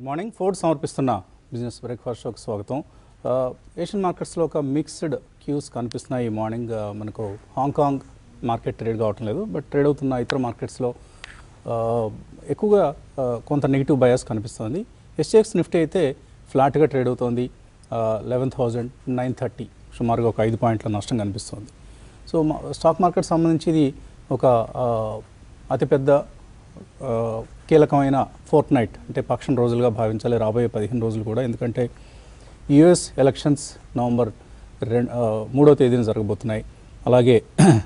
Good morning Ford సమర్పిస్తున్న business breakfast షోకి స్వాగతం ఆ, ఏషియన్ మార్కెట్స్లో ఒక మిక్స్డ్ క్యూస్ కనిపిస్తున్నాయి ఈ మార్నింగ్ ఆ, మనకు హాంకాంగ్ మార్కెట్ ట్రేడ్ కావటం లేదు బట్ ట్రేడ్ అవుతున్న ఇతర మార్కెట్స్లో ఆ, ఎక్కువగా ఆ, కొంత నెగిటివ్ బయాస్ కనిపిస్తుంది ఎస్జెక్స్ నిఫ్టీ అయితే ఫ్లాట్గా ట్రేడ్ అవుతోంది లెవెన్ థౌజండ్ నైన్ థర్టీ సుమారుగా ఒక ఐదు పాయింట్ల నష్టం కనిపిస్తుంది సో మా- స్టాక్ మార్కెట్ సంబంధించి ఇది ఒక ఆ, అతిపెద్ద ఆ, కీలకమైన ఫోర్త్ నైట్ అంటే పక్షం రోజులుగా భావించాలి రాబోయే పదిహేను రోజులు కూడా ఎందుకంటే యుఎస్ ఎలక్షన్స్ నవంబర్ రెండు మూడో తేదీన జరగబోతున్నాయి అలాగే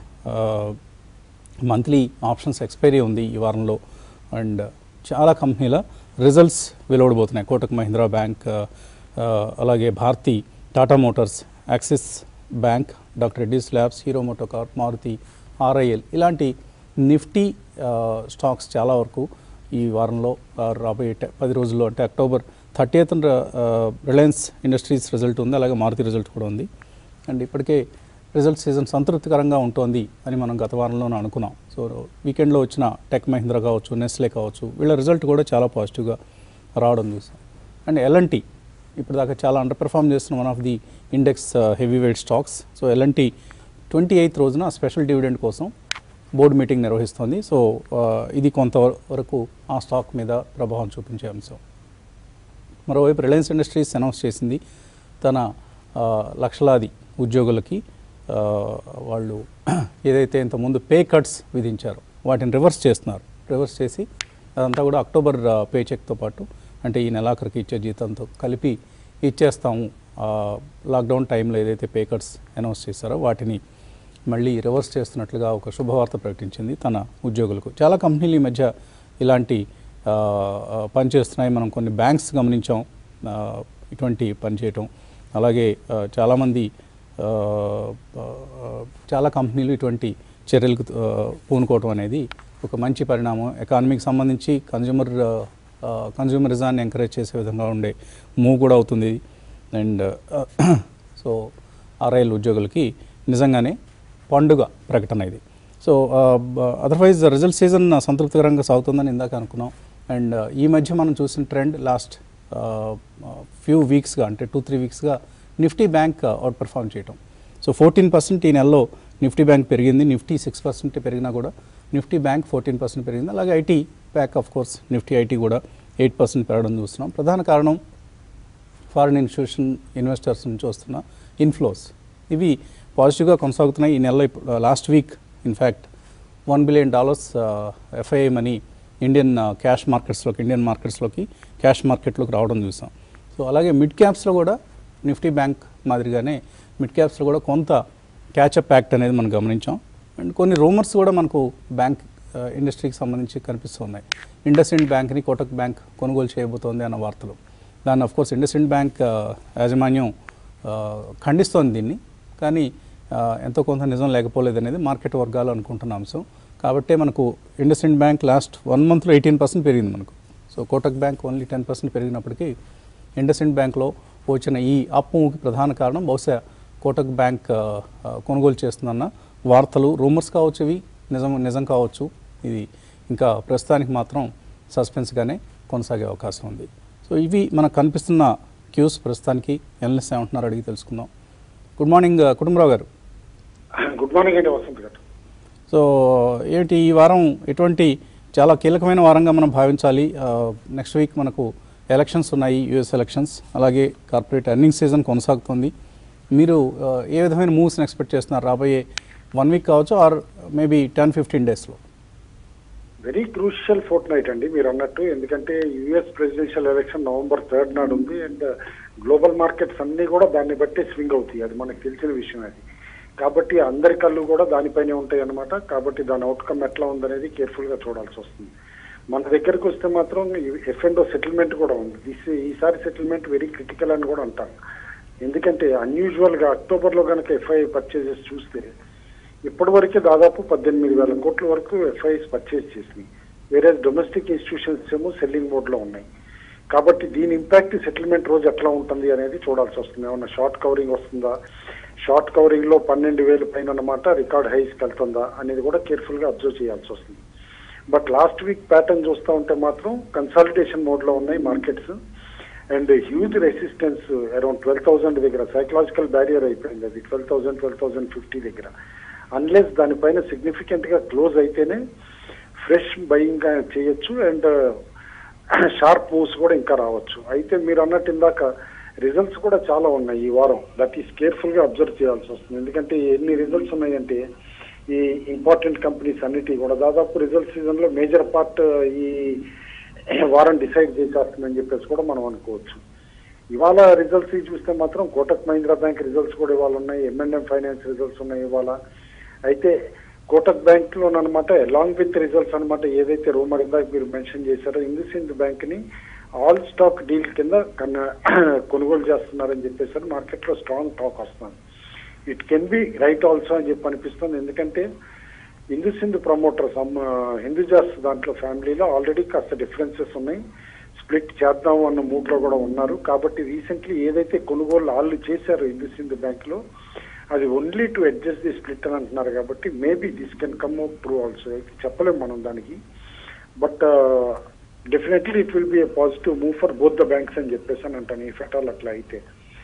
మంత్లీ ఆప్షన్స్ ఎక్స్పైరీ ఉంది ఈ వారంలో అండ్ చాలా కంపెనీల రిజల్ట్స్ వెలువడబోతున్నాయి కోటక్ మహీంద్రా బ్యాంక్ ఆ, ఆ, అలాగే Bharti Tata motors Axis bank doctor Reddy's labs Hero MotoCorp Maruti RIL ఇలాంటి నిఫ్టీ ఆ, స్టాక్స్ చాలా వరకు ఈ వారంలో ఆ, రాబోయే టె- పది రోజుల్లో అంటే October thirty eighth Reliance industries result ఉంది అలాగే మారుతి రిజల్ట్ కూడా ఉంది అండ్ ఇప్పటికే రిజల్ట్ సీజన్ సంతృప్తికరంగా ఉంటుంది అని మనం గత వారంలోనే అనుకున్నాం సో వీకెండ్లో వచ్చిన టెక్ మహీంద్రా కావచ్చు నెస్లే కావచ్చు వీళ్ళ రిజల్ట్ కూడా చాలా పాజిటివ్గా రావడం చూసాం అండ్ ఎల్ఎన్టీ ఇప్పుడు దాకా చాలా అండర్ పెర్ఫామ్ చేస్తున్న one of the index heavy weight stocks so LNT twenty eighth రోజున స్పెషల్ డివిడెండ్ కోసం బోర్డు మీటింగ్ నిర్వహిస్తోంది సో ఆ, ఇది కొంతవరకు ఆ స్టాక్ మీద ప్రభావం చూపించే అంశం మరోవైపు రిలయన్స్ ఇండస్ట్రీస్ అనౌన్స్ చేసింది తన ఆ, లక్షలాది ఉద్యోగులకి ఆ, వాళ్ళు ఏదైతే ఇంతకుముందు పే కట్స్ విధించారో వాటిని రివర్స్ చేస్తున్నారు రివర్స్ చేసి అదంతా కూడా అక్టోబర్ పే చెక్తో పాటు అంటే ఈ నెలాఖరికి ఇచ్చే జీతంతో కలిపి ఇచ్చేస్తాము ఆ, లాక్డౌన్ టైంలో ఏదైతే పే కట్స్ అనౌన్స్ చేశారో వాటిని మళ్ళీ రివర్స్ చేస్తున్నట్లుగా ఒక శుభవార్త ప్రకటించింది తన ఉద్యోగులకు చాలా కంపెనీలు ఈ మధ్య ఇలాంటి ఆ, ఆ, పని చేస్తున్నాయి మనం కొన్ని బ్యాంక్స్ గమనించాం ఆ, ఇటువంటి పని చేయటం అలాగే ఆ, చాలామంది ఆ, ఆ, చాలా కంపెనీలు ఇటువంటి చర్యలకు ఆ, పూనుకోవటం అనేది ఒక మంచి పరిణామం ఎకానమీకి సంబంధించి కన్జ్యూమర్ కన్జ్యూమరిజాన్ని ఎంకరేజ్ చేసే విధంగా ఉండే మూవ్ కూడా అవుతుంది అండ్ సో ఆర్ఐఎల్ ఉద్యోగులకి నిజంగానే పండుగ ప్రకటన ఇది సో అదర్వైజ్ రిజల్ట్ సీజన్ సంతృప్తికరంగా సాగుతుందని ఇందాక అనుకున్నాం అండ్ ఈ మధ్య మనం చూసిన ట్రెండ్ లాస్ట్ ఫ్యూ వీక్స్గా అంటే టూ త్రీ వీక్స్గా నిఫ్టీ బ్యాంక్ అవుట్ పెర్ఫామ్ చేయటం సో ఫోర్టీన్ పర్సెంట్ ఈ నెలలో నిఫ్టీ బ్యాంక్ పెరిగింది నిఫ్టీ సిక్స్ పర్సెంట్ పెరిగినా కూడా నిఫ్టీ బ్యాంక్ ఫోర్టీన్ పర్సెంట్ పెరిగింది అలాగే IT back of course Nifty IT కూడా ఎయిట్ పర్సెంట్ పెరగడం చూస్తున్నాం ప్రధాన కారణం ఫారిన్ ఇన్స్టిట్యూషన్ ఇన్వెస్టర్స్ నుంచి వస్తున్న ఇన్ఫ్లోస్ ఇవి పాజిటివ్గా కొనసాగుతున్నాయి ఈ నెలలో ఇప్పుడు last week in fact one billion dollars FII money Indian cash మార్కెట్స్లోకి ఇండియన్ మార్కెట్స్లోకి క్యాష్ మార్కెట్లోకి రావడం చూసాం సో అలాగే మిడ్ క్యాప్స్లో కూడా నిఫ్టీ బ్యాంక్ మాదిరిగానే మిడ్ క్యాప్స్లో కూడా కొంత క్యాచప్ యాక్ట్ అనేది మనం గమనించాం అండ్ కొన్ని రూమర్స్ కూడా మనకు బ్యాంక్ ఇండస్ట్రీకి సంబంధించి కనిపిస్తున్నాయి ఇండస్ ఇండ్ బ్యాంక్ని కోటక్ బ్యాంక్ కొనుగోలు చేయబోతోంది అన్న వార్తలు దాన్ని of course IndusInd bank ఆ, యాజమాన్యం ఆ, ఖండిస్తోంది దీన్ని కానీ ఆ, ఎంతో కొంత నిజం లేకపోలేదు అనేది మార్కెట్ వర్గాలు అనుకుంటున్న అంశం కాబట్టే మనకు IndusInd bank last one మంత్లో ఎయిటీన్ పర్సెంట్ పెరిగింది మనకు so Kotak bank only ten percent పెరిగినప్పటికీ ఇండస్ ఇండ్ బ్యాంక్లో వచ్చిన ఈ అప్ మూవ్కి ప్రధాన కారణం బహుశా కోటక్ బ్యాంక్ ఆ, ఆ, కొనుగోలు చేస్తుందన్న వార్తలు రూమర్స్ కావచ్చు ఇవి నిజం నిజం కావచ్చు ఇది ఇంకా ప్రస్తుతానికి మాత్రం సస్పెన్స్గానే కొనసాగే అవకాశం ఉంది సో ఇవి మనకు కనిపిస్తున్న క్యూస్ ప్రస్తుతానికి ఎనలిస్ట్ ఏమంటున్నారు అడిగి తెలుసుకుందాం గుడ్ మార్నింగ్ ఆ, కుటుంబరావు గారు గుడ్ మార్నింగ్ అండి వసంత్ గారు సో ఏంటి ఈ వారం ఎటువంటి చాలా కీలకమైన వారంగా మనం భావించాలి నెక్స్ట్ వీక్ మనకు ఎలక్షన్స్ ఉన్నాయి యుఎస్ ఎలక్షన్స్ అలాగే కార్పొరేట్ ఎర్నింగ్ సీజన్ కొనసాగుతుంది మీరు ఆ, ఏ విధమైన మూవ్స్ని ఎక్స్పెక్ట్ చేస్తున్నారు రాబోయే వన్ వీక్ కావచ్చు ఆర్ మేబీ టెన్ ఫిఫ్టీన్ డేస్లో వెరీ క్రూషియల్ ఫోర్ట్ నైట్ అండి మీరు అన్నట్టు ఎందుకంటే US presidential election November third నాడు ఉంది అండ్ గ్లోబల్ మార్కెట్స్ అన్ని కూడా దాన్ని బట్టి స్వింగ్ అవుతాయి అది మనకు తెలిసిన విషయం అది కాబట్టి అందరి కళ్ళు కూడా దానిపైనే ఉంటాయి అన్నమాట కాబట్టి దాని అవుట్కమ్ ఎట్లా ఉందనేది కేర్ఫుల్ గా చూడాల్సి వస్తుంది మన దగ్గరకు వస్తే మాత్రం ఎఫ్ అండ్ సెటిల్మెంట్ కూడా ఉంది దిస్ ఈసారి సెటిల్మెంట్ వెరీ క్రిటికల్ అని కూడా అంటారు ఎందుకంటే అన్యూజువల్ గా అక్టోబర్ లో కనుక ఎఫ్ఐ పర్చేజెస్ చూస్తే ఇప్పటి వరకే దాదాపు పద్దెనిమిది వేల కోట్ల వరకు ఎఫ్ఐఎస్ పర్చేజ్ చేసినాయి వేరే డొమెస్టిక్ ఇన్స్టిట్యూషన్స్ ఏమో సెల్లింగ్ మోడ్ లో ఉన్నాయి కాబట్టి దీని ఇంపాక్ట్ సెటిల్మెంట్ రోజు ఎట్లా ఉంటుంది అనేది చూడాల్సి వస్తుంది ఏమన్నా షార్ట్ కవరింగ్ వస్తుందా షార్ట్ కవరింగ్ లో పన్నెండు వేలు పైన అన్నమాట రికార్డ్ హైస్ వెళ్తుందా అనేది కూడా కేర్ఫుల్ గా అబ్జర్వ్ చేయాల్సి వస్తుంది బట్ లాస్ట్ వీక్ ప్యాటర్న్ చూస్తూ ఉంటే మాత్రం కన్సాలిడేషన్ మోడ్లో ఉన్నాయి markets and huge resistance around twelve thousand దగ్గర సైకలాజికల్ బ్యారియర్ అయిపోయింది అది twelve thousand twelve thousand fifty దగ్గర అన్లెస్ దానిపైన సిగ్నిఫికెంట్గా క్లోజ్ అయితేనే ఫ్రెష్ బయింగ్ చేయొచ్చు అండ్ షార్ప్ మూవ్స్ కూడా ఇంకా రావచ్చు అయితే మీరు అన్నట్టు ఇందాక రిజల్ట్స్ కూడా చాలా ఉన్నాయి ఈ వారం దట్ ఈస్ కేర్ఫుల్ గా అబ్జర్వ్ చేయాల్సి వస్తుంది ఎందుకంటే ఎన్ని రిజల్ట్స్ ఉన్నాయంటే ఈ ఇంపార్టెంట్ కంపెనీస్ అన్నిటి కూడా దాదాపు రిజల్ట్ సీజన్ లో మేజర్ పార్ట్ ఈ వారం డిసైడ్ చేసేస్తుందని చెప్పేసి కూడా మనం అనుకోవచ్చు ఇవాళ రిజల్ట్స్ చూస్తే మాత్రం కోటక్ మహీంద్రా బ్యాంక్ రిజల్ట్స్ కూడా ఇవాళ ఉన్నాయి ఎంఎన్ఎం ఫైనాన్స్ రిజల్ట్స్ ఉన్నాయి ఇవాళ అయితే కోటక్ బ్యాంక్ లో అనమాట అలాంగ్ విత్ రిజల్ట్స్ అనమాట ఏదైతే రూమర్ ఇందాక మీరు మెన్షన్ చేశారో ఇండస్ ఇండ్ బ్యాంక్ ని ఆల్ స్టాక్ డీల్ కింద కన్న- కొనుగోలు చేస్తున్నారని చెప్పేసి మార్కెట్ లో స్ట్రాంగ్ టాక్ వస్తుంది it can be right also అని చెప్పి అనిపిస్తుంది ఎందుకంటే హిందూ సింధు ప్రమోటర్స్ హిందూజాస్ దాంట్లో ఫ్యామిలీలో ఆల్రెడీ కాస్త డిఫరెన్సెస్ ఉన్నాయి స్ప్లిట్ చేద్దాం అన్న మూడ్ లో కూడా ఉన్నారు కాబట్టి రీసెంట్లీ ఏదైతే కొనుగోలు వాళ్ళు చేశారు హిందూ సింధు బ్యాంక్ లో అది only to adjust the split అని అంటున్నారు కాబట్టి maybe this can come out true also చెప్పలేం మనం దానికి but definitely it will be a positive move for both the banks అని చెప్పేసి అని అంటాను ఈ ఫెటాల్ అట్లా అయితే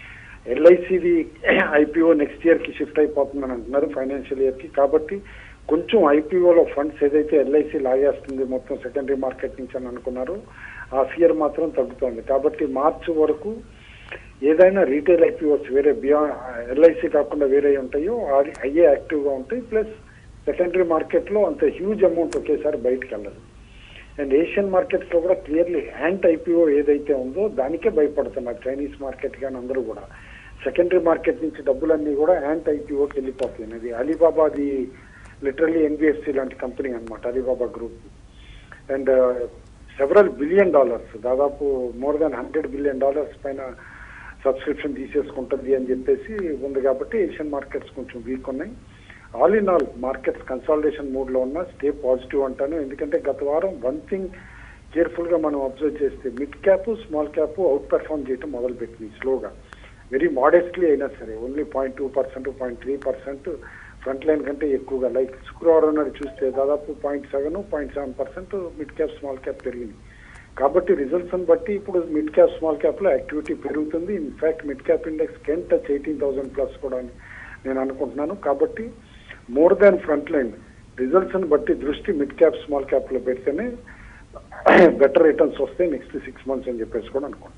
ఎల్ఐసిది ఐపీఓ నెక్స్ట్ ఇయర్ కి షిఫ్ట్ అయిపోతుందని అంటున్నారు ఫైనాన్షియల్ ఇయర్ కి కాబట్టి కొంచెం ఐపీఓలో ఫండ్స్ ఏదైతే ఎల్ఐసి లాగేస్తుంది మొత్తం సెకండరీ మార్కెట్ నుంచి అని అనుకున్నారు ఆ ఫియర్ మాత్రం తగ్గుతోంది కాబట్టి మార్చి వరకు ఏదైనా రీటైల్ ఐపీఓస్ వేరే బియాండ్ ఎల్ఐసి కాకుండా వేరే ఉంటాయో అది అయ్యే యాక్టివ్ గా ఉంటాయి ప్లస్ సెకండరీ మార్కెట్ లో అంత హ్యూజ్ అమౌంట్ ఒకేసారి బయటకు వెళ్ళదు అండ్ ఏషియన్ మార్కెట్స్ లో కూడా క్లియర్లీ యాంట్ ఐపీఓ ఏదైతే ఉందో దానికే భయపడుతున్నారు చైనీస్ మార్కెట్ కానీ అందరూ కూడా సెకండరీ మార్కెట్ నుంచి డబ్బులన్నీ కూడా యాంట్ ఐపీఓకి వెళ్ళిపోతాయి అది అలీబాబాది లిటరల్లీ ఎన్బిఎఫ్సి లాంటి కంపెనీ అన్నమాట Alibaba group and several billion dollars దాదాపు more than hundred billion dollars పైన సబ్స్క్రిప్షన్ తీసేసుకుంటుంది అని చెప్పేసి ఉంది కాబట్టి ఏషియన్ మార్కెట్స్ కొంచెం వీక్ ఉన్నాయి all in all markets consolidation mood లో ఉన్న స్టే పాజిటివ్ అంటాను ఎందుకంటే గత వారం వన్ థింగ్ కేర్ఫుల్ గా మనం అబ్జర్వ్ చేస్తే mid cap small cap out perform చేయడం మొదలు పెట్టింది స్లోగా వెరీ మోడెస్ట్లీ అయినా సరే only point two percent point three percent front line కంటే ఎక్కువగా లైక్ శుక్రవారం నాడు చూస్తే దాదాపు point seven point seven percent mid cap small cap పెరిగింది కాబట్టి రిజల్ట్స్ బట్టి ఇప్పుడు మిడ్ క్యాప్ స్మాల్ క్యాప్ లో యాక్టివిటీ పెరుగుతుంది in fact mid cap index can touch eighteen thousand plus కూడా అని నేను అనుకుంటున్నాను కాబట్టి more than front line results ని బట్టి దృష్టి మిడ్ క్యాప్ స్మాల్ క్యాప్ లో పెడితేనే బెటర్ రిటర్న్స్ వస్తాయి నెక్స్ట్ సిక్స్ మంత్స్ అని చెప్పేసి కూడా అనుకుంటున్నాను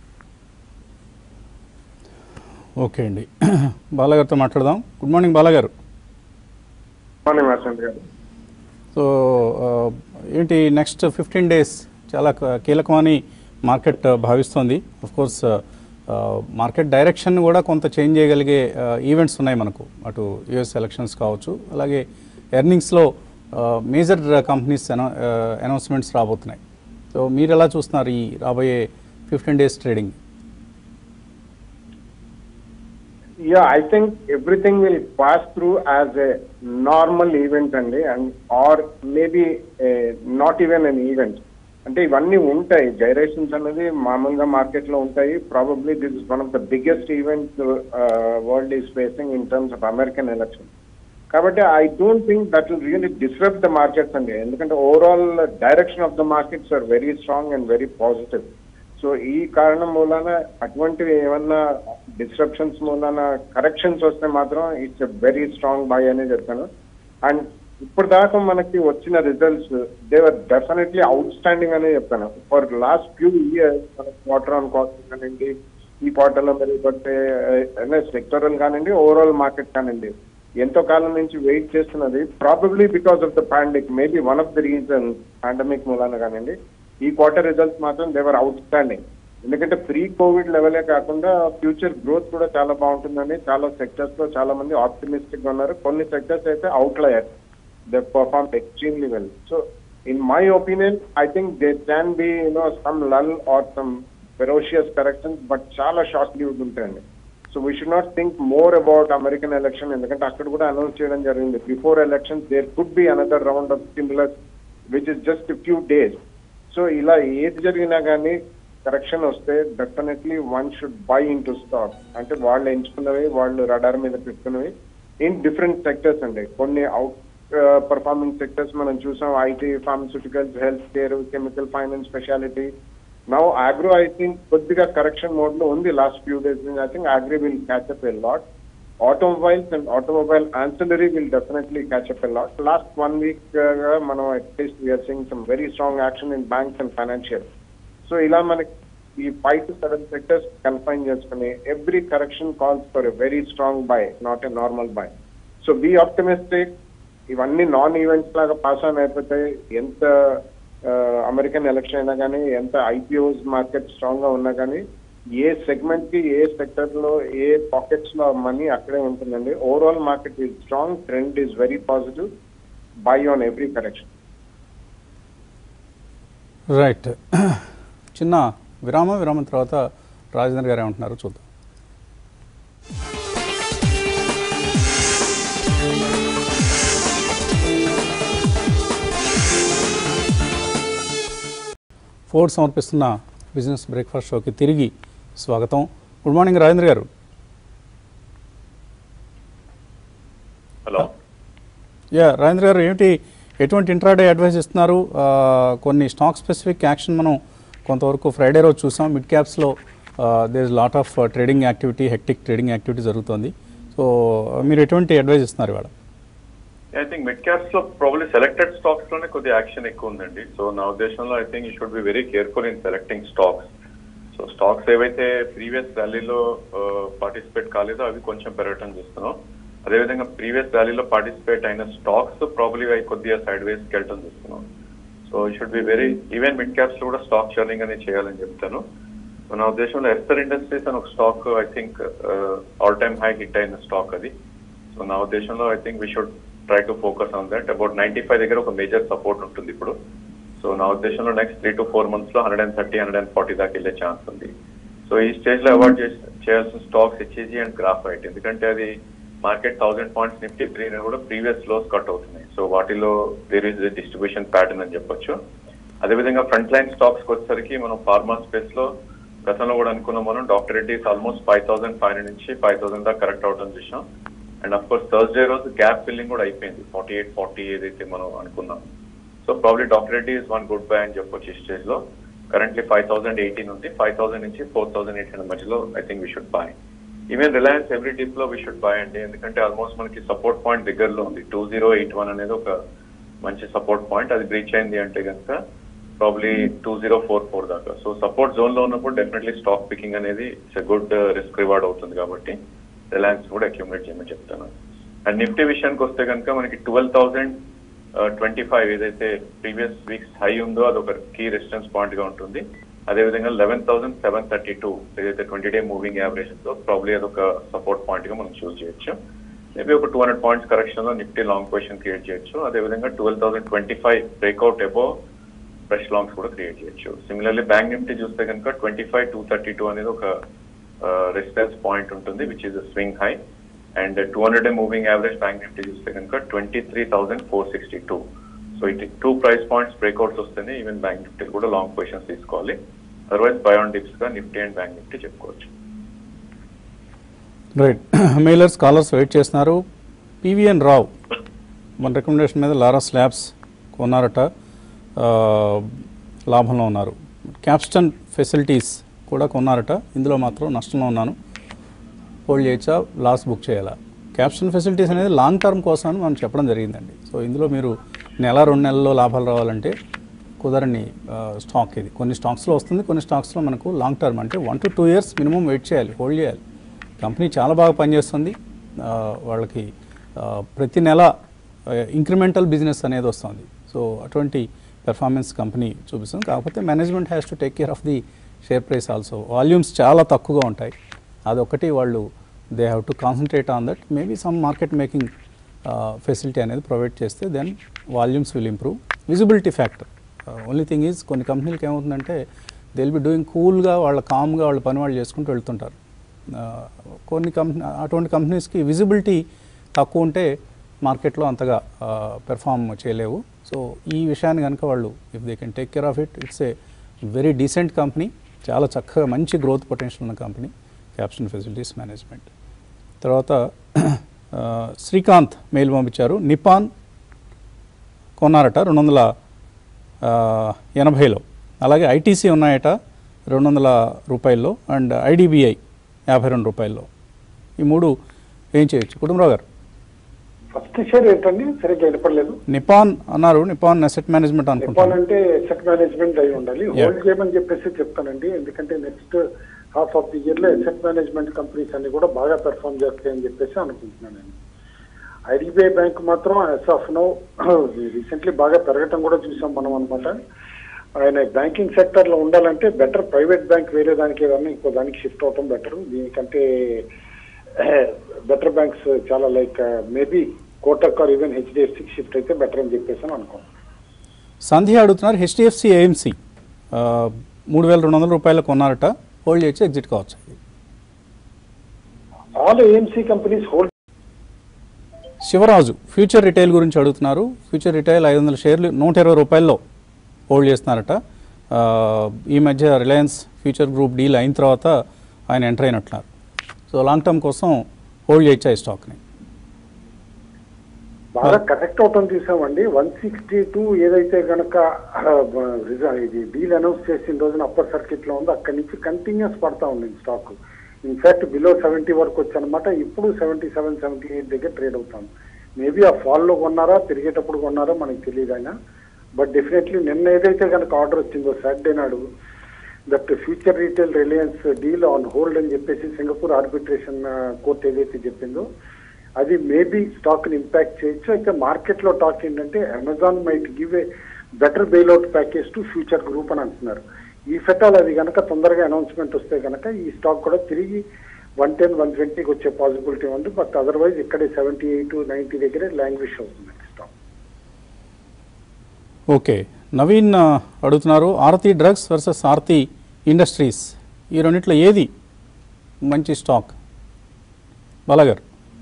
ఓకే అండి బాలాగారితో మాట్లాడదాం గుడ్ మార్నింగ్ బాలాగారు మార్నింగ్ వసంత్ గారు సో ఆ, ఏంటి నెక్స్ట్ ఫిఫ్టీన్ డేస్ చాలా క- కీలకమని మార్కెట్ భావిస్తోంది కోర్స్ మార్కెట్ డైరెక్షన్ కూడా కొంత చేంజ్ చేయగలిగే ఈవెంట్స్ ఉన్నాయి మనకు అటు యుఎస్ ఎలక్షన్స్ కావచ్చు అలాగే ఎర్నింగ్స్లో మేజర్ కంపెనీస్ అనౌన్స్మెంట్స్ రాబోతున్నాయి సో మీరు ఎలా చూస్తున్నారు ఈ రాబోయే fifteen days trading Yeah, I think everything will pass through as a normal event అండి and or maybe not even an event అంటే ఇవన్నీ ఉంటాయి గైరేషన్స్ అనేది మామూలుగా మార్కెట్ లో ఉంటాయి probably this is one of the biggest event world is facing in terms of American election కాబట్టి I don't think that will really disturb the markets అండి ఎందుకంటే overall direction of the markets are very strong and very positive so ఈ కారణం మూలాన అటువంటివి ఏమన్నా disruptions మూలాన corrections వస్తే మాత్రం it's a very strong buy అనే చెప్తాను అండ్ ఇప్పుడు దాకా మనకి వచ్చిన results they were definitely outstanding అనే చెప్తాను ఫర్ లాస్ట్ ఫ్యూ ఇయర్స్ మన క్వార్టర్ ఆన్ క్వార్టర్ కానివ్వండి ఈ క్వార్టర్ లో మెరుగుపడితే సెక్టరల్ కానివ్వండి ఓవరాల్ మార్కెట్ కానివ్వండి ఎంతో కాలం నుంచి వెయిట్ చేస్తున్నది probably because of the pandemic maybe one of the reason pandemic మూలాన కానివ్వండి ఈ క్వార్టర్ రిజల్ట్స్ మాత్రం దేవర్ అవుట్ స్టాండింగ్ ఎందుకంటే ప్రీ కోవిడ్ లెవెలే కాకుండా ఫ్యూచర్ గ్రోత్ కూడా చాలా బాగుంటుందని చాలా సెక్టర్స్ లో చాలా మంది ఆప్టిమిస్టిక్ గా ఉన్నారు కొన్ని సెక్టర్స్ అయితే outlier they perform extremely well so in my opinion I think they can be you know some lull or some ferocious corrections but చాలా షార్ట్ లీవ్డ్ ఉంటాయండి so we should not think more about American election ఎందుకంటే అక్కడ కూడా announce చేయడం జరిగింది before election there could be another round of stimulus which is just few days so ఇలా ఏది జరిగినా కానీ కరెక్షన్ వస్తే definitely one should by in into stock అంటే వాళ్ళు ఎంచుకున్నవి వాళ్ళు రడార్ మీద పెట్టుకున్నవి ఇన్ డిఫరెంట్ సెక్టర్స్ అండి కొన్ని అవుట్ పర్ఫార్మింగ్ సెక్టర్స్ మనం చూసాం IT pharmaceuticals health care chemical finance specialty now agro I think కొద్దిగా కరెక్షన్ మోడ్ లో ఉంది లాస్ట్ ఫ్యూ డేస్ నుంచి I think agri will catch up a lot automobiles and automobile ancillary will definitely catch up a lot last one week గా మనం at least we are seeing some very strong action in banks and financial so ఇలా మనకి ఈ five to seven sectors confine చేసుకుని every correction calls for a very strong buy not a normal buy so be optimistic ఇవన్నీ non events లాగా pass on అయిపోతే ఎంత American election అయినా కానీ ఎంత ఐపీఓస్ మార్కెట్ స్ట్రాంగ్ గా ఉన్నా కానీ ఏ సెగ్మెంట్ కి ఏ సెక్టర్ లో ఏ పాకెట్స్ లో మనీ అక్కడే ఉంటుందండి overall market is strong trend is very positive buy on every correction right చిన్న విరామం విరామం తర్వాత రాజేంద్ర గారు ఏమంటున్నారో చూద్దాం ఫోర్డ్ సమర్పిస్తున్న బిజినెస్ బ్రేక్ఫాస్ట్ షోకి తిరిగి స్వాగతం గుడ్ మార్నింగ్ రాజేంద్ర గారు హలో యా రాజేంద్ర గారు ఏమిటి ఎటువంటి ఇంట్రాడే అడ్వైస్ ఇస్తున్నారు ఆ, కొన్ని స్టాక్ స్పెసిఫిక్ యాక్షన్ మనం కొంతవరకు ఫ్రైడే రోజు చూసాం మిడ్ క్యాప్స్లో there is lot of trading activity hectic trading activity జరుగుతుంది సో మీరు ఎటువంటి అడ్వైస్ ఇస్తున్నారు ఇవాళ ఐ థింక్ మిడ్ క్యాప్స్ లో ప్రాబ్లీ సెలెక్టెడ్ స్టాక్స్ లోనే కొద్దిగా యాక్షన్ ఎక్కువ ఉందండి సో నా ఉద్దేశంలో I think you should be very careful in selecting stocks so stocks ఏవైతే ప్రీవియస్ ర్యాలీలో పార్టిసిపేట్ కాలేదో అవి కొంచెం పెరగటం చూస్తున్నాం అదేవిధంగా ప్రీవియస్ ర్యాలీలో పార్టిసిపేట్ అయిన స్టాక్స్ ప్రాబ్లీ అవి కొద్దిగా సైడ్ వేస్కి వెళ్ళటం చూస్తున్నాం so you should be very even mid caps లో కూడా స్టాక్ షర్నింగ్ అనేది చేయాలని చెప్తాను సో నా ఉద్దేశంలో ఎస్టర్ ఇండస్ట్రీస్ అని ఒక stock I think all time high hit అయిన స్టాక్ అది సో నా ఉద్దేశంలో I think we should try to focus on that about ninety five దగ్గర ఒక మేజర్ సపోర్ట్ ఉంటుంది ఇప్పుడు సో నా ఉద్దేశంలో next three to four months లో hundred and thirty hundred and forty దాకా వెళ్ళే ఛాన్స్ ఉంది సో ఈ స్టేజ్ లో అవాయిడ్ చేయాల్సిన స్టాక్స్ హెచ్ఈజీ అండ్ గ్రాఫైట్ ఎందుకంటే అది market thousand points nifty three కూడా ప్రీవియస్ లోస్ కట్ అవుతున్నాయి సో వాటిలో వేర్ ఇస్ డిస్ట్రిబ్యూషన్ ప్యాటర్న్ అని చెప్పొచ్చు అదేవిధంగా ఫ్రంట్ లైన్ స్టాక్స్ వచ్చేసరికి మనం ఫార్మా స్పేస్ లో గతంలో కూడా అనుకున్నాం మనం doctor Reddy's almost five thousand five hundred నుంచి ఫైవ్ థౌసండ్ దాకా కరెక్ట్ అవడం చూసాం అండ్ అఫ్ కోర్స్ థర్స్డే రోజు గ్యాప్ ఫిల్లింగ్ కూడా అయిపోయింది ఫార్టీ ఎయిట్ ఫార్టీ ఏదైతే మనం అనుకున్నాం so probably doctor Reddy is one good buy అని చెప్పొచ్చు ఈ స్టేజ్ లో కరెంట్లీ ఫైవ్ థౌసండ్ ఎయిటీన్ ఉంది ఫైవ్ థౌసండ్ నుంచి ఫోర్ థౌసండ్ ఎయిట్ హండ్రెడ్ మధ్యలో I think we should buy even Reliance every dip లో వీ షుడ్ బై అండి ఎందుకంటే ఆల్మోస్ట్ మనకి సపోర్ట్ పాయింట్ దగ్గరలో ఉంది టూ జీరో ఎయిట్ వన్ అనేది ఒక మంచి సపోర్ట్ పాయింట్ అది బ్రీచ్ అయింది అంటే కనుక probably two zero four four దాకా సో సపోర్ట్ జోన్ లో ఉన్నప్పుడు డెఫినెట్లీ స్టాక్ పికింగ్ అనేది ఇట్స్ గుడ్ రిస్క్ రివార్డ్ అవుతుంది కాబట్టి రిలయన్స్ కూడా అక్యూములేట్ చేయమని చెప్తాను అండ్ నిఫ్టీ విషయానికి వస్తే కనుక మనకి ట్వెల్వ్ థౌసండ్ ట్వంటీ ఫైవ్ ఏదైతే ప్రీవియస్ వీక్స్ హై ఉందో అది ఒక కీ రెసిస్టెన్స్ పాయింట్ గా ఉంటుంది అదేవిధంగా eleven thousand seven thirty two ఏదైతే ట్వంటీ డే మూవింగ్ యావరేజ్ ఉందో ప్రాబ్లీ అదొక సపోర్ట్ పాయింట్ గా మనం చూస్ చేయొచ్చు మేబీ ఒక టూ హండ్రెడ్ పాయింట్స్ కరెక్షన్ లో నిఫ్టీ లాంగ్ పొజిషన్ క్రియేట్ చేయొచ్చు అదేవిధంగా twelve thousand twenty five breakout above fresh longs కూడా క్రియేట్ చేయొచ్చు సిమిలర్లీ బ్యాంక్ నిఫ్టీ చూస్తే కనుక twenty five two thirty two అనేది ఒక రెసిస్టెన్స్ పాయింట్ ఉంటుంది which is swing high and two hundred moving average bank nifty చూస్తే కనుక twenty three thousand four sixty two so ఇటు టూ ప్రైస్ పాయింట్స్ బ్రేక్అవుట్స్ వస్తేనే even bank nifty కూడా long positions తీసుకోవాలి otherwise buy on dips గా nifty and bank nifty చెప్పుకోవచ్చు right mailers callers wait చేస్తున్నారు P V N Rao మన రికమెండేషన్ మీద లారా స్లాబ్స్ కొన్నారట ఆ, లాభంలో ఉన్నారు క్యాప్స్టన్ ఫెసిలిటీస్ కూడా కొన్నారట ఇందులో మాత్రం నష్టంలో ఉన్నాను హోల్డ్ చేయొచ్చా లాస్ బుక్ చేయాలా క్యాప్షన్ ఫెసిలిటీస్ అనేది లాంగ్ టర్మ్ కోసం అని మనం చెప్పడం జరిగిందండి సో ఇందులో మీరు నెల రెండు నెలల్లో లాభాలు రావాలంటే కుదరని ఆ, స్టాక్ ఇది కొన్ని స్టాక్స్లో వస్తుంది కొన్ని స్టాక్స్లో మనకు లాంగ్ టర్మ్ అంటే one to two years minimum wait చేయాలి హోల్డ్ చేయాలి కంపెనీ చాలా బాగా పనిచేస్తుంది ఆ, వాళ్ళకి ఆ, ప్రతి నెల ఇంక్రిమెంటల్ బిజినెస్ అనేది వస్తుంది సో అటువంటి పెర్ఫార్మెన్స్ కంపెనీ చూపిస్తుంది కాకపోతే management has to take care of the share price also volumes చాలా తక్కువగా ఉంటాయి అదొకటి వాళ్ళు they have to concentrate on that maybe some market making facility అనేది ప్రొవైడ్ చేస్తే then volumes will improve visibility factor only thing is కొన్ని కంపెనీలకి ఏమవుతుందంటే దే విల్ బి డూయింగ్ కూల్గా వాళ్ళ కామ్గా వాళ్ళ పని వాళ్ళు చేసుకుంటూ వెళ్తుంటారు ఆ, కొన్ని కంపెనీ అటువంటి కంపెనీస్కి విజిబిలిటీ తక్కువ ఉంటే మార్కెట్లో అంతగా పెర్ఫామ్ చేయలేవు సో ఈ విషయాన్ని కనుక వాళ్ళు if they can take care of it it's a very decent company చాలా చక్కగా మంచి గ్రోత్ పొటెన్షియల్ ఉన్న కంపెనీ క్యాప్షన్ ఫెసిలిటీస్ మేనేజ్మెంట్ తర్వాత ఆ, శ్రీకాంత్ మెయిల్ పంపించారు నిపాన్ కొన్నారట రెండు వందల ఆ, ఎనభైలో అలాగే ఐటీసీ ఉన్నాయట రెండు వందల రూపాయల్లో అండ్ ఐడిబిఐ యాభై రెండు రూపాయల్లో ఈ మూడు ఏం చేయొచ్చు కుటుంబరావు గారు ఫస్ట్ షేర్ ఏంటండి సరిగ్గా వినపడలేదు నిపాన్ అన్నారు నిపాన్ అసెట్ మేనేజ్మెంట్ నిపాన్ అనుకుంటాను అంటే ఎసెట్ మేనేజ్మెంట్ అయి ఉండాలి Yeah. హోల్డ్ చేయమని చెప్పేసి చెప్తానండి ఎందుకంటే next half of the year లో ఎసెట్ మేనేజ్మెంట్ కంపెనీస్ అన్ని కూడా బాగా పెర్ఫామ్ చేస్తాయని చెప్పేసి అనుకుంటున్నాను నేను ఐడిబిఐ బ్యాంక్ మాత్రం ఎస్ ఆఫ్ నో రీసెంట్లీ బాగా పెరగటం కూడా చూసాం మనం అనమాట ఆయన బ్యాంకింగ్ సెక్టర్ లో ఉండాలంటే బెటర్ ప్రైవేట్ బ్యాంక్ వేరే దానికి ఏదన్నా ఇంకో దానికి షిఫ్ట్ అవటం బెటర్ దీనికంటే బెటర్ బ్యాంక్స్ చాలా like maybe Kotak or even హెచ్డిఎఫ్సికి షిఫ్ట్ అయితే బెటర్ అని చెప్పేసి అని అనుకుంటున్నాను సంధ్య అడుగుతున్నారు హెచ్డిఎఫ్సి ఏఎంసీ మూడు వేల రెండు వందల రూపాయలు కొన్నారట హోల్డ్ చేసి ఎగ్జిట్ కావచ్చు all AMC companies hold Shivaraju future retail గురించి అడుగుతున్నారు ఫ్యూచర్ రిటైల్ ఐదు వందల షేర్లు నూట ఇరవై రూపాయల్లో హోల్డ్ చేస్తున్నారట ఆ, ఈ మధ్య రిలయన్స్ ఫ్యూచర్ గ్రూప్ డీల్ అయిన తర్వాత ఆయన ఎంటర్ అయినట్లున్నారు సో లాంగ్ టర్మ్ కోసం హోల్డ్ చేయొచ్చా ఈ స్టాక్ని బాగా కరెక్ట్ అవటం చూసామండి వన్ సిక్స్టీ టూ ఏదైతే గనక ఆ, రిజ- ఇది డీల్ అనౌన్స్ చేసిన రోజున అప్పర్ సర్కిట్ లో ఉందో అక్కడి నుంచి కంటిన్యూస్ పడతా ఉంది స్టాక్ ఇన్ఫాక్ట్ బిలో సెవెంటీ వరకు వచ్చనమాట ఇప్పుడు సెవెంటీ సెవెన్ సెవెంటీ ఎయిట్ దగ్గర ట్రేడ్ అవుతాం మేబీ ఆ ఫాల్ లో కొన్నారా తిరిగేటప్పుడు కొన్నారా మనకి తెలియదు ఆయన బట్ డెఫినెట్లీ నిన్న ఏదైతే కనుక ఆర్డర్ వచ్చిందో సాటర్డే నాడు that future retail Reliance deal on hold అని చెప్పేసి సింగపూర్ ఆర్బిట్రేషన్ కోర్ట్ ఏదైతే చెప్పిందో అది మేబీ స్టాక్ ని ఇంపాక్ట్ చేయొచ్చు అయితే మార్కెట్ లో టాక్ ఏంటంటే Amazon might give a better bailout package to future group అని అంటున్నారు ఈ ఫెటాల్ అది కనుక తొందరగా అనౌన్స్మెంట్ వస్తే కనుక ఈ స్టాక్ కూడా తిరిగి వన్ టెన్ వన్ ట్వంటీకి వచ్చే పాసిబిలిటీ ఉంది బట్ అదర్వైజ్ ఇక్కడే సెవెంటీ ఎయిట్ నైన్టీ దగ్గరే లాంగ్వేజ్ అవుతుంది స్టాక్ ఓకే నవీన్ ఆ, అడుగుతున్నారు Aarti drugs versus Aarti industries ఈ రెండిట్లో ఏది మంచి స్టాక్ బాలాగారు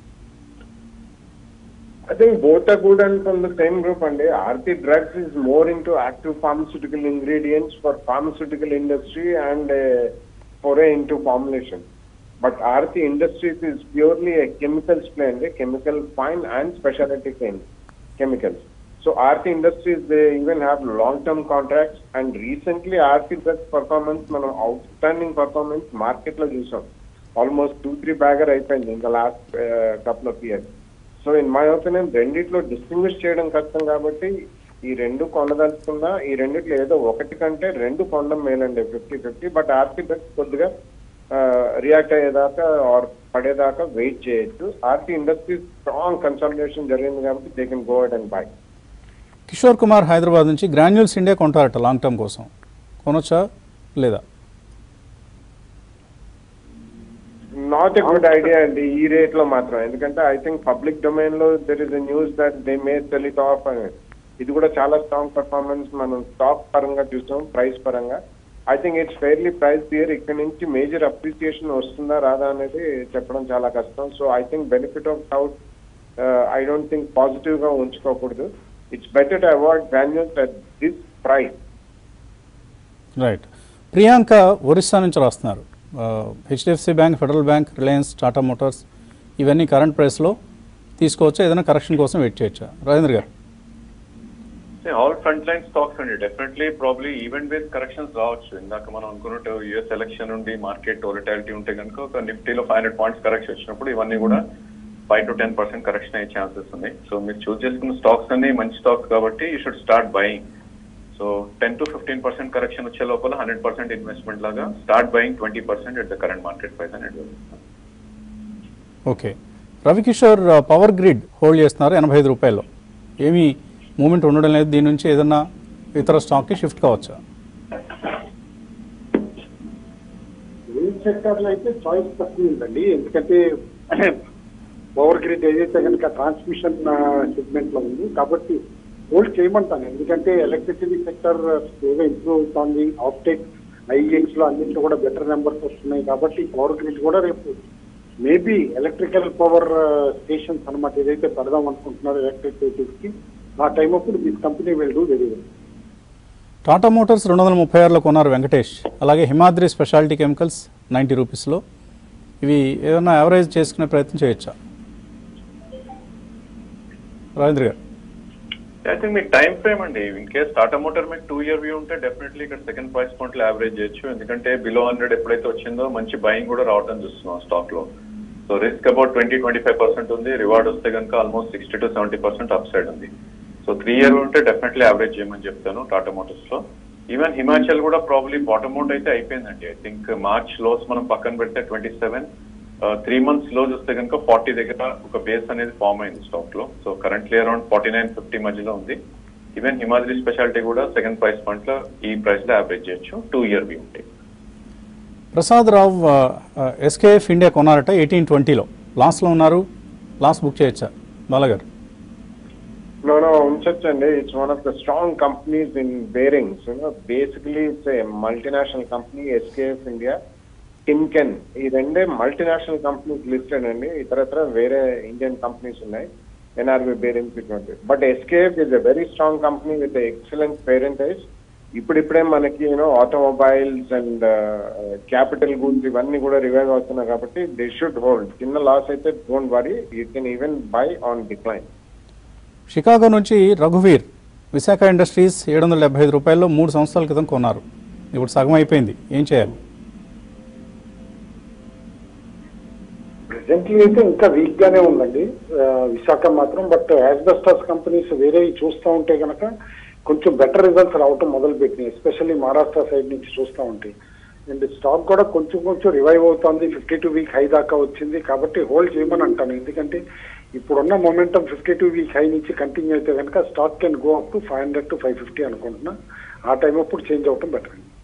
I think both are good and from the same group and Aarti Drugs is more into active pharmaceutical ingredients for pharmaceutical industry and uh, foray into formulation. But Aarti Industries is purely a chemicals plant, a chemical fine and specialty chem- chemicals. So Aarti Industries, they even have long-term contracts and recently Aarti Drugs performance, మనం outstanding performance market లో చూసాం. Almost two, three bagger అయిపోయింది in the last uh, couple of years. So in my opinion రెండిట్లో distinguish చేయడం కష్టం కాబట్టి ఈ రెండు కొనదలుచుకున్నా ఈ రెండిట్లో ఏదో ఒకటి కంటే రెండు కొనడం మేలండి ఫిఫ్టీ ఫిఫ్టీ బట్ ఆర్కిటెక్ట్ కొద్దిగా రియాక్ట్ అయ్యేదాకా ఆర్ పడేదాకా వెయిట్ చేయొచ్చు ఆర్టీ ఇండస్ట్రీ స్ట్రాంగ్ కన్సల్టేషన్ జరిగింది కాబట్టి they can go ahead and buy Kishore Kumar Hyderabad నుంచి గ్రాన్యూల్స్ ఇండియా కొంటారట లాంగ్ టర్మ్ కోసం కొనొచ్చా లేదా నాట్ ఎ గుడ్ ఐడియా అండి ఈ రేట్ లో మాత్రం ఎందుకంటే ఐ థింక్ పబ్లిక్ డొమైన్ లో there is a news that they may sell it off ఇది కూడా చాలా స్ట్రాంగ్ పర్ఫార్మెన్స్ మనం స్టాక్ పరంగా చూసాం ప్రైస్ పరంగా I think it's fairly price here ఇక్కడ నుంచి మేజర్ అప్రిసియేషన్ వస్తుందా రాదా అనేది చెప్పడం చాలా కష్టం so I think benefit of doubt I don't think positive గా ఉంచుకోకూడదు it's better to avoid values at this price right Priyanka Orissa నుంచి రాస్తున్నారు HDFC bank federal bank Reliance Tata motors ఇవన్నీ కరెంట్ ప్రైస్లో తీసుకోవచ్చా ఏదైనా కరెక్షన్ కోసం వెయిట్ చేయొచ్చా Rajendra garu all front line stocks అండి definitely probably event based corrections రావచ్చు ఇందాక మనం అనుకున్నట్టు యుఎస్ ఎలక్షన్ నుండి మార్కెట్ వొలటాలిటీ ఉంటే కనుక ఒక నిఫ్టీలో ఫైవ్ హండ్రెడ్ పాయింట్స్ కరెక్షన్ వచ్చినప్పుడు ఇవన్నీ కూడా five to ten percent correction అయ్యే ఛాన్సెస్ ఉన్నాయి సో మీరు చూస్ చేసుకున్న స్టాక్స్ అన్ని మంచి స్టాక్స్ కాబట్టి you should start buying so ten to fifteen percent correction వచ్చే లోపల హండ్రెడ్ పర్సెంట్ ఇన్వెస్ట్మెంట్ లాగా start buying twenty percent at the current market price అనేది ఓకే రవికిషోర్ ఆ, పవర్ గ్రిడ్ హోల్డ్ చేస్తున్నారు ఎనభై ఐదు రూపాయల్లో ఏమీ మూమెంట్ ఉండడం లేదు దీని నుంచి ఏదన్నా ఇతర స్టాక్కి షిఫ్ట్ కావచ్చా గ్రీన్ సెక్టర్ లో అయితే చాయిస్ తక్కువ ఉందండి ఎందుకంటే పవర్ గ్రిడ్ ఏదైతే కనుక ట్రాన్స్మిషన్ సెగ్మెంట్ లో ఉంది కాబట్టి హోల్డ్ చేయమంటాను ఎందుకంటే ఎలక్ట్రిసిటీ సెక్టర్ స్లోగా ఇంప్రూవ్ అవుతుంది ఆప్టెక్ ఐఎక్స్ లో అన్నింటిలో కూడా బెటర్ నెంబర్స్ వస్తున్నాయి కాబట్టి పవర్ గ్రిడ్ కూడా రేపు మేబీ ఎలక్ట్రికల్ పవర్ స్టేషన్స్ అన్నమాట ఏదైతే పెడదాం అనుకుంటున్నారో ఎలక్ట్రిక్ వెహికల్స్ కి ఆ టైం అప్పుడు this company will do very well Tata Motors రెండు వందల ముప్పై ఆరులో కొన్నారు వెంకటేష్ అలాగే హిమాద్రి స్పెషాలిటీ కెమికల్స్ నైంటీ రూపీస్లో ఇవి ఏదైనా యావరేజ్ చేసుకునే ప్రయత్నం చేయొచ్చా రాజేంద్ర గారు ఐ థింక్ మీకు టైం ఫ్రేమ్ అండి ఇన్ కేస్ టాటా మోటార్ మీకు టూ ఇయర్ వ్యూ ఉంటే డెఫినెట్లీ ఇక్కడ సెకండ్ ప్రైస్ పాయింట్ లో యావరేజ్ చేయొచ్చు ఎందుకంటే బిలో హండ్రెడ్ ఎప్పుడైతే వచ్చిందో మంచి బయింగ్ కూడా రావడం చూస్తున్నాం స్టాక్ లో so risk about twenty twenty five percent ఉంది రివార్డ్ వస్తే కనుక almost sixty to seventy percent upside ఉంది సో త్రీ ఇయర్ ఉంటే డెఫినెట్లీ యావరేజ్ చేయమని చెప్తాను టాటా మోటార్స్ లో ఈవెన్ హిమాచల్ కూడా ప్రాబ్లీ బాటమ్ అవుట్ అయితే అయిపోయిందండి ఐ థింక్ మార్చ్ లోస్ మనం పక్కన పెడితే ట్వంటీ సెవెన్ త్రీ మంత్స్ లో చూస్తే కనుక ఫార్టీ దగ్గర ఒక బేస్ అనేది ఫామ్ అయింది స్టాక్ లో so currently around forty nine fifty మధ్యలో ఉంది ఈవెన్ హిమాద్రి స్పెషాలిటీ కూడా సెకండ్ ప్రైస్ పాయింట్ లో ఈ ప్రైస్ లో యావరేజ్ చేయొచ్చు టూ ఇయర్ వ్యూ ఉంటాయి ప్రసాద్ రావు ఎస్కేఎఫ్ ఇండియా కొన్నారట ఎయిటీన్ ట్వంటీలో లాస్ట్లో ఉన్నారు లాస్ బుక్ చేయొచ్చా బాలగారు No, no, ఉంచొచ్చండి it's one of the strong companies in bearings basically it's a multinational company SKF India Timken ఈ రెండే మల్టీనేషనల్ కంపెనీస్ లిస్టెడ్ అండి ఇతరత్ర వేరే ఇండియన్ కంపెనీస్ ఉన్నాయి ఎన్ఆర్బి బేరింగ్స్ ఇటువంటి but SKF is a very strong company with excellent parentage ఇప్పుడిప్పుడే మనకి you know automobiles and capital goods ఇవన్నీ కూడా రివైవ్ అవుతున్నాయి కాబట్టి దే షుడ్ హోల్డ్ చిన్న లాస్ అయితే don't worry you can even buy on decline Chicago నుంచి రఘువీర్ విశాఖ ఇండస్ట్రీస్ ఏడు వందల డెబ్బై ఐదు రూపాయల్లో మూడు సంవత్సరాల క్రితం కొన్నారు ఇప్పుడు సగం అయిపోయింది ఏం చేయాలి ప్రెసెంట్లీ అయితే ఇంకా వీక్ గానే ఉందండి ఆ, విశాఖ మాత్రం బట్ యాజ్బెస్టాస్ కంపెనీస్ వేరేవి చూస్తూ ఉంటే గనక కొంచెం బెటర్ రిజల్ట్స్ రావటం మొదలు పెట్టినాయి ఎస్పెషల్లీ మహారాష్ట్ర సైడ్ నుంచి చూస్తూ ఉంటాయి అండ్ స్టాక్ కూడా కొంచెం కొంచెం రివైవ్ అవుతుంది ఫిఫ్టీ టూ వీక్ హై దాకా వచ్చింది కాబట్టి హోల్డ్ చేయమని అంటాను ఎందుకంటే ఇప్పుడున్న momentum fifty two week high నుంచి కంటిన్యూ అయితే కనుక stock can go up to five hundred to five fifty అనుకుంటున్నా ఆ టైం అప్పుడు చేంజ్ అవటం బెటర్ అండి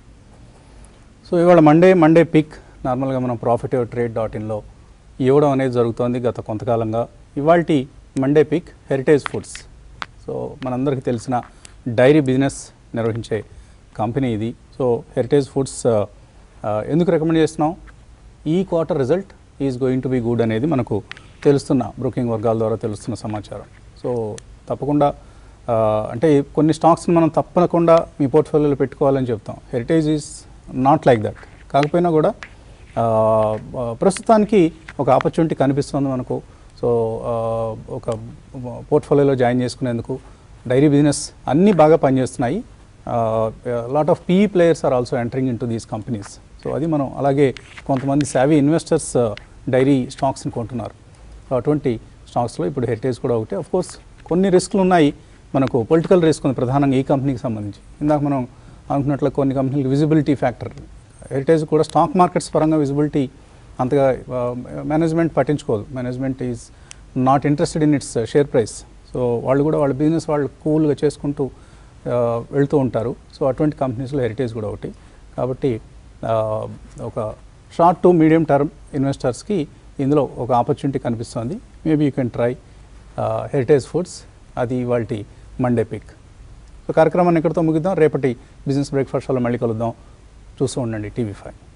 సో ఇవాళ మండే మండే పిక్ నార్మల్గా మనం ప్రాఫిట్ ట్రేడ్ డాట్ ఇన్లో ఇవ్వడం అనేది జరుగుతోంది గత కొంతకాలంగా ఇవాళ Monday pick Heritage Foods so మనందరికీ తెలిసిన డైరీ బిజినెస్ నిర్వహించే కంపెనీ ఇది సో హెరిటేజ్ ఫుడ్స్ ఎందుకు రికమెండ్ చేస్తున్నాం ఈ quarter result is going to be good అనేది మనకు తెలుస్తున్న బ్రోకింగ్ వర్గాల ద్వారా తెలుస్తున్న సమాచారం సో తప్పకుండా ఆ, అంటే కొన్ని స్టాక్స్ని మనం తప్పకుండా మీ పోర్ట్ఫోలియోలో పెట్టుకోవాలని చెప్తాం Heritage is not like that కాకపోయినా కూడా ఆ, ఆ, ప్రస్తుతానికి ఒక ఆపర్చునిటీ కనిపిస్తుంది మనకు సో ఆ, ఒక పోర్ట్ఫోలియోలో జాయిన్ చేసుకునేందుకు డైరీ బిజినెస్ అన్నీ బాగా పనిచేస్తున్నాయి lot of PE players are also entering in to these companies so అది మనం అలాగే కొంతమంది సావీ ఇన్వెస్టర్స్ డైరీ స్టాక్స్ని కొంటున్నారు సో అటువంటి స్టాక్స్లో ఇప్పుడు హెరిటేజ్ కూడా ఒకటి ఆఫ్ కోర్స్ కొన్ని రిస్క్లు ఉన్నాయి మనకు పొలిటికల్ రిస్క్ ఉంది ప్రధానంగా ఈ కంపెనీకి సంబంధించి ఇందాక మనం అనుకున్నట్లు కొన్ని కంపెనీలకు విజిబిలిటీ ఫ్యాక్టర్ హెరిటేజ్ కూడా స్టాక్ మార్కెట్స్ పరంగా విజిబిలిటీ అంతగా మేనేజ్మెంట్ పట్టించుకోదు management is not interested in its share price so వాళ్ళు కూడా వాళ్ళ బిజినెస్ వాళ్ళు కూల్గా చేసుకుంటూ ఆ, వెళ్తూ ఉంటారు సో అటువంటి కంపెనీస్లో హెరిటేజ్ కూడా ఒకటి కాబట్టి ఆ, ఒక షార్ట్ టు మీడియం టర్మ్ ఇన్వెస్టర్స్కి ఇందులో ఒక ఆపర్చునిటీ కనిపిస్తుంది maybe you can try Heritage Foods అది ఇవాళ మండే పిక్ సో కార్యక్రమాన్ని ఇక్కడితో ముగిద్దాం రేపటి బిజినెస్ బ్రేక్ఫాస్ట్లో మళ్ళీ కలుద్దాం చూస్తూ ఉండండి టీవీ ఫైవ్